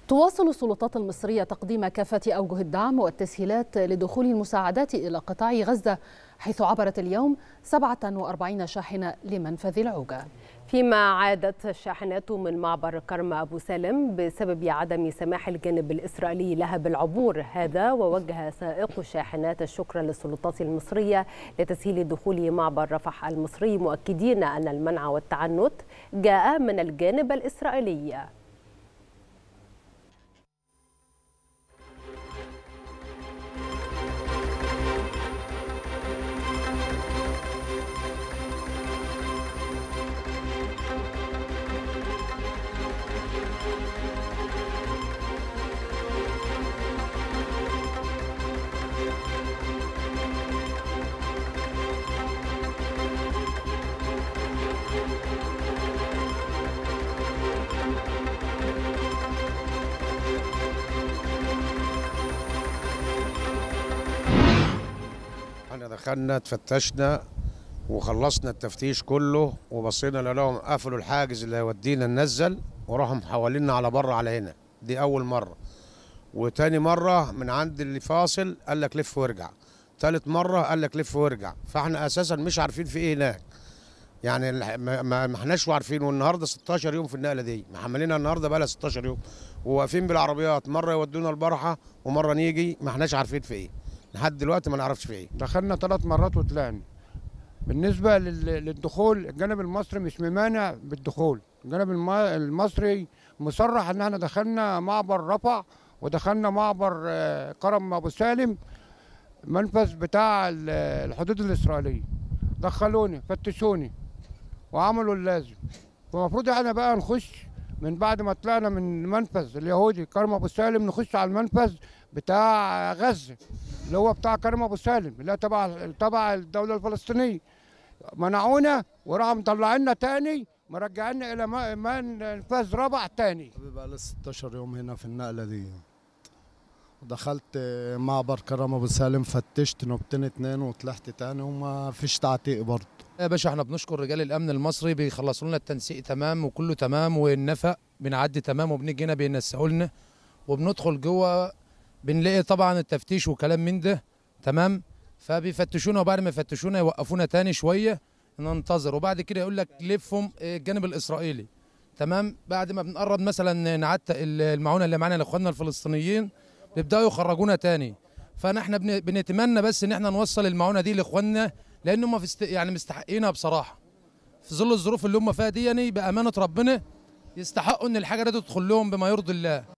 تواصل السلطات المصرية تقديم كافة أوجه الدعم والتسهيلات لدخول المساعدات إلى قطاع غزة حيث عبرت اليوم 47 شاحنة لمنفذ العوجة فيما عادت الشاحنات من معبر كرم أبو سالم بسبب عدم سماح الجانب الإسرائيلي لها بالعبور هذا ووجه سائق الشاحنات الشكر للسلطات المصرية لتسهيل دخول معبر رفح المصري مؤكدين أن المنع والتعنت جاء من الجانب الإسرائيلي احنا دخلنا اتفتشنا وخلصنا التفتيش كله وبصينا لهم قفلوا الحاجز اللي هيودينا ننزل وراحوا محولينا على بره على هنا دي اول مره وتاني مره من عند اللي فاصل قال لك لف وارجع تالت مره قال لك لف وارجع فاحنا اساسا مش عارفين في ايه هناك يعني الح- ما ما ما احناش عارفين والنهارده 16 يوم في النقله دي محملينها النهارده بقى لها 16 يوم وواقفين بالعربيات مره يودونا البرحه ومره نيجي ما احناش عارفين في ايه لحد دلوقتي ما نعرفش في ايه دخلنا ثلاث مرات وطلعنا بالنسبة لل- للدخول الجانب المصري مش ممانع بالدخول الجانب الم- المصري مصرح ان احنا دخلنا معبر رفح ودخلنا معبر آه، كرم ابو سالم منفذ بتاع ال- الحدود الاسرائيليه دخلوني فتشوني وعملوا اللازم فالمفروض احنا بقى نخش من بعد ما طلعنا من المنفذ اليهودي كرم ابو سالم نخش على المنفذ بتاع غزه اللي هو بتاع كرم ابو سالم اللي هو تبع تبع الدوله الفلسطينيه منعونا وراحوا مطلعينا تاني مرجعينا الى م- منفذ ربع تاني بقى لي 16 يوم هنا في النقله دي دخلت معبر كرم ابو سالم فتشت نوبتين اتنين وطلعت تاني وما فيش تعتيق برضه يا باشا احنا بنشكر رجال الامن المصري بيخلصوا لنا التنسيق تمام وكله تمام والنفق بنعدي تمام وبنيجي هنا بينسقوا لنا وبندخل جوه بنلاقي طبعا التفتيش وكلام من ده تمام فبيفتشونا وبعد ما يفتشونا يوقفونا تاني شويه ننتظر وبعد كده يقول لك لفهم الجانب الاسرائيلي تمام بعد ما بنقرب مثلا نعتق المعونه اللي معانا لاخواننا الفلسطينيين بيبداوا يخرجونا تاني فاحنا بن- بنتمنى بس ان احنا نوصل المعونه دي لاخواننا لان هم في است... يعني مستحقينها بصراحه في ظل الظروف اللي هم فيها دي يعني بامانه ربنا يستحقوا ان الحاجه دي تدخل لهم بما يرضي الله